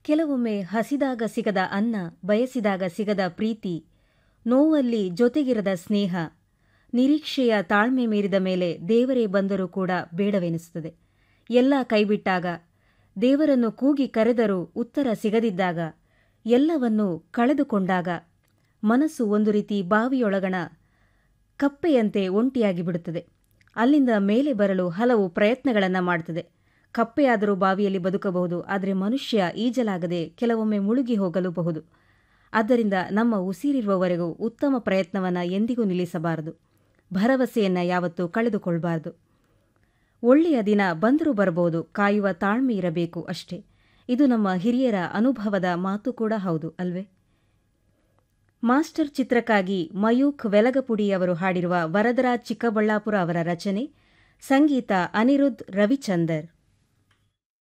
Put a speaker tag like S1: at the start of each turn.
S1: ಕೆಲವೊಮ್ಮೆ ಹಸಿದಾಗ ಸಿಗದ ಅನ್ನ ಬಯಸಿದಾಗ ಸಿಗದ ಪ್ರೀತಿ ನೋವಲ್ಲಿ ಜೊತೆಗಿರದ ಸ್ನೇಹ ನಿರೀಕ್ಷೆಯ ತಾಳ್ಮೆ ಮೀರಿದ ಮೇಲೆ ದೇವರೇ ಬಂದರೂ ಕೂಡ ಬೇಡವೆನಿಸುತ್ತದೆ ಎಲ್ಲ ಕೈಬಿಟ್ಟಾಗ ದೇವರನ್ನು ಕೂಗಿ ಕರೆದರೂ ಉತ್ತರ ಸಿಗದಿದ್ದಾಗ ಎಲ್ಲವನ್ನೂ ಕಳೆದುಕೊಂಡಾಗ ಮನಸ್ಸು ಒಂದು ರೀತಿ ಬಾವಿಯೊಳಗಣ ಕಪ್ಪೆಯಂತೆ ಒಂಟಿಯಾಗಿ ಬಿಡುತ್ತದೆ ಅಲ್ಲಿಂದ ಮೇಲೆ ಬರಲು ಹಲವು ಪ್ರಯತ್ನಗಳನ್ನು ಮಾಡುತ್ತದೆ ಕಪ್ಪೆಯಾದರೂ ಬಾವಿಯಲ್ಲಿ ಬದುಕಬಹುದು ಆದರೆ ಮನುಷ್ಯ ಈಜಲಾಗದೆ ಕೆಲವೊಮ್ಮೆ ಮುಳುಗಿ ಹೋಗಲೂಬಹುದು ಆದ್ದರಿಂದ ನಮ್ಮ ಉಸಿರಿರುವವರೆಗೂ ಉತ್ತಮ ಪ್ರಯತ್ನವನ್ನು ಎಂದಿಗೂ ನಿಲ್ಲಿಸಬಾರದು ಭರವಸೆಯನ್ನು ಯಾವತ್ತೂ ಕಳೆದುಕೊಳ್ಬಾರದು ಒಳ್ಳೆಯ ದಿನ ಬಂದರೂ ಬರಬಹುದು ಕಾಯುವ ತಾಳ್ಮೆ ಇರಬೇಕು ಅಷ್ಟೇ ಇದು ನಮ್ಮ ಹಿರಿಯರ ಅನುಭವದ ಮಾತು ಕೂಡ ಹೌದು ಅಲ್ವೇ ಮಾಸ್ಟರ್ ಚಿತ್ರಕ್ಕಾಗಿ ಮಯೂಖ್ ವೆಲಗಪುಡಿ ಅವರು ಹಾಡಿರುವ ವರದರಾಜ್ ಚಿಕ್ಕಬಳ್ಳಾಪುರ ಅವರ ರಚನೆ ಸಂಗೀತ ಅನಿರುದ್ಧ್ ರವಿಚಂದರ್